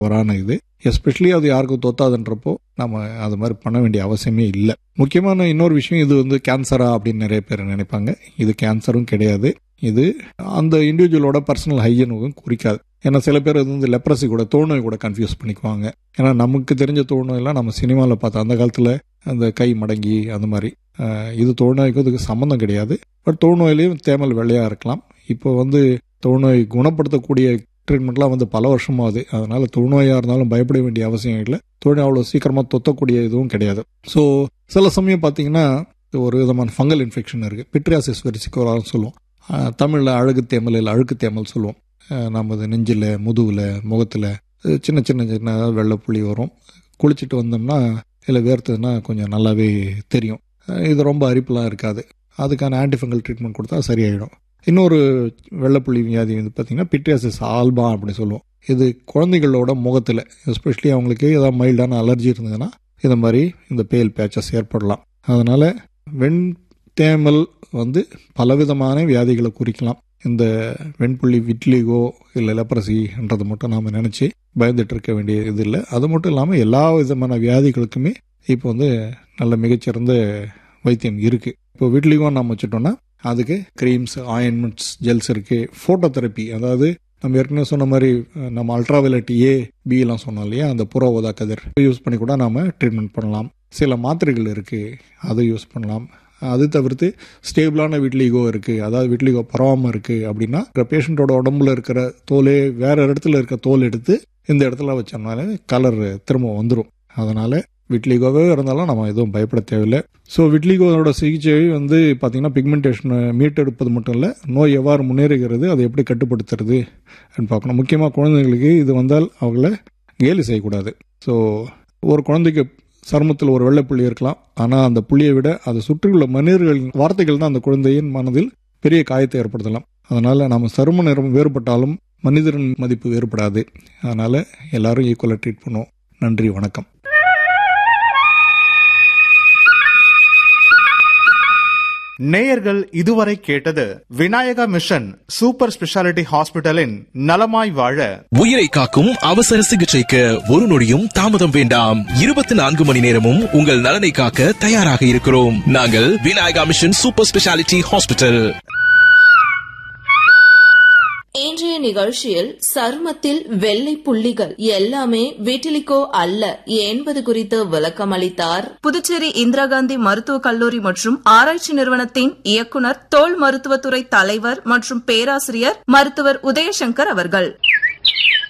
வரான இது எஸ்பெஷலி அது யாருக்கும் தொத்தாதுன்றப்போ நம்ம அது மாதிரி பண்ண வேண்டிய அவசியமே இல்லை முக்கியமான இன்னொரு விஷயம் இது வந்து கேன்சரா அப்படின்னு நிறைய பேர் நினைப்பாங்க இது கேன்சரும் கிடையாது இது அந்த இண்டிவிஜுவலோட பர்சனல் ஹைஜனுக்கும் குறிக்காது ஏன்னா சில பேர் இது வந்து லெப்ரசி கூட தோல்நோய் கூட கன்ஃபியூஸ் பண்ணிக்குவாங்க ஏன்னா நமக்கு தெரிஞ்ச தோல்நோயெல்லாம் நம்ம சினிமாவில் பார்த்தோம் அந்த காலத்தில் அந்த கை மடங்கி அந்த மாதிரி அஹ், இது தோல்நோய்க்கும் இதுக்கு சம்மந்தம் கிடையாது பட் தோல்நோயிலையும் தேமல் வெள்ளையாக இருக்கலாம் இப்போ வந்து தொழுநோய் குணப்படுத்தக்கூடிய ட்ரீட்மெண்ட்லாம் வந்து பல வருஷமாகுது அதனால தொழுநோயாக இருந்தாலும் பயப்பட வேண்டிய அவசியம் இல்லை தொழுநோய் அவ்வளோ சீக்கிரமாக தொத்தக்கூடிய இதுவும் கிடையாது ஸோ சில சமயம் பார்த்தீங்கன்னா ஒரு விதமான ஃபங்கல் இன்ஃபெக்ஷன் இருக்குது பிட்ரியாசிஸ் வெரிசிக்கோலான்னு சொல்லுவோம் தமிழில் அழகு தேமல் இல்லை அழுக்கு தேமல் சொல்லுவோம் அஹ் நம்ம இது நெஞ்சில் முதுகில் முகத்தில் சின்ன சின்ன சின்ன வெள்ளைப்புள்ளி வரும் குளிச்சுட்டு வந்தோம்னா இல்லை வேர்த்ததுன்னா கொஞ்சம் நல்லாவே தெரியும் அஹ் இது ரொம்ப அரிப்புலாம் இருக்காது அதுக்கான ஆன்டிஃபங்கல் ட்ரீட்மெண்ட் கொடுத்தா சரியாயிடும் இன்னொரு வெள்ளைப்புள்ளி வியாதி வந்து பார்த்திங்கன்னா பிட்ரியாசிஸ் ஆல்பா அப்படி சொல்லுவோம் இது குழந்தைகளோட முகத்தில் எஸ்பெஷலி அவங்களுக்கு ஏதாவது மைல்டான அலர்ஜி இருந்ததுன்னா இந்த மாதிரி இந்த பேல் பேச்சஸ் ஏற்படலாம் அதனால் வெண் தேமல் வந்து பலவிதமான வியாதிகளை குறிக்கலாம் இந்த வெண்புள்ளி விட்லிகோ இல்லை லெப்ரசின்றது மட்டும் நாம் நினச்சி பயந்துட்டு இருக்க வேண்டிய இது இல்லை அது மட்டும் இல்லாமல் எல்லா விதமான வியாதிகளுக்குமே இப்போ வந்து நல்ல மிகச்சிறந்த வைத்தியம் இருக்குது இப்போ விட்லிகோ நம்ம வச்சுட்டோம்னா அதுக்கு க்ரீம்ஸ் ஆயின்மெண்ட்ஸ் ஜெல்ஸ் இருக்குது ஃபோட்டோ தெரப்பி அதாவது நம்ம ஏற்கனவே சொன்ன மாதிரி அஹ், நம்ம அல்ட்ராவயலட் ஏ பிலாம் சொன்னோம் இல்லையா அந்த புற ஊதா கதிர் யூஸ் பண்ணி கூட நாம ட்ரீட்மெண்ட் பண்ணலாம் சில மாத்திரைகள் இருக்குது அதை யூஸ் பண்ணலாம் அது தவிர்த்து ஸ்டேபிளான விட்லிகோ இருக்குது அதாவது விட்லிகோ பரவாமல் இருக்குது அப்படின்னா பேஷண்ட்டோட உடம்புல இருக்கிற தோலே வேற இடத்துல இருக்க தோல் எடுத்து இந்த இடத்துல வச்சோம்னாலே கலர் திரும்ப வந்துடும் அதனால விட்லிகோவே இருந்தாலும் நம்ம எதுவும் பயப்பட தேவையில்லை ஸோ விட்லிகோவோட சிகிச்சை வந்து பார்த்தீங்கன்னா பிக்மெண்டேஷனை மீட்டெடுப்பது மட்டும் இல்லை நோய் எவ்வாறு முன்னேறுகிறது அதை எப்படி கட்டுப்படுத்துறது அப்படின்னு பார்க்கணும் முக்கியமாக குழந்தைங்களுக்கு இது வந்தால் அவங்கள கேலி செய்யக்கூடாது ஸோ ஒரு குழந்தைக்கு சருமத்தில் ஒரு வெள்ளைப்புள்ளி இருக்கலாம் ஆனால் அந்த புள்ளியை விட அதை சுற்றியுள்ள மனிதர்களின் வார்த்தைகள் தான் அந்த குழந்தையின் மனதில் பெரிய காயத்தை ஏற்படுத்தலாம் அதனால் நம்ம சரும நிறம் வேறுபட்டாலும் மனிதரின் மதிப்பு வேறுபடாது அதனால் எல்லாரும் ஈக்குவலாக ட்ரீட் பண்ணுவோம் நன்றி வணக்கம் நேயர்கள் இதுவரை கேட்டது விநாயகா மிஷன் சூப்பர் ஸ்பெஷாலிட்டி ஹாஸ்பிட்டலின் நலமாய் வாழ உயிரை காக்கும் அவசர சிகிச்சைக்கு ஒரு நொடியும் தாமதம் வேண்டாம் இருபத்தி நான்கு மணி நேரமும் உங்கள் நலனை காக்க தயாராக இருக்கிறோம் நாங்கள் Vinayaka Mission Super Speciality Hospital இன்றைய நிகழ்ச்சியில் சருமத்தில் வெள்ளை புள்ளிகள் எல்லாமே விட்டிலிகோ அல்ல என்பது குறித்து விளக்கம் அளித்தார் புதுச்சேரி இந்திரா காந்தி மருத்துவக் கல்லூரி மற்றும் ஆராய்ச்சி நிறுவனத்தின் இயக்குனர் தோல் மருத்துவத்துறை தலைவர் மற்றும் பேராசிரியர் மருத்துவர் உதயசங்கர் அவர்கள்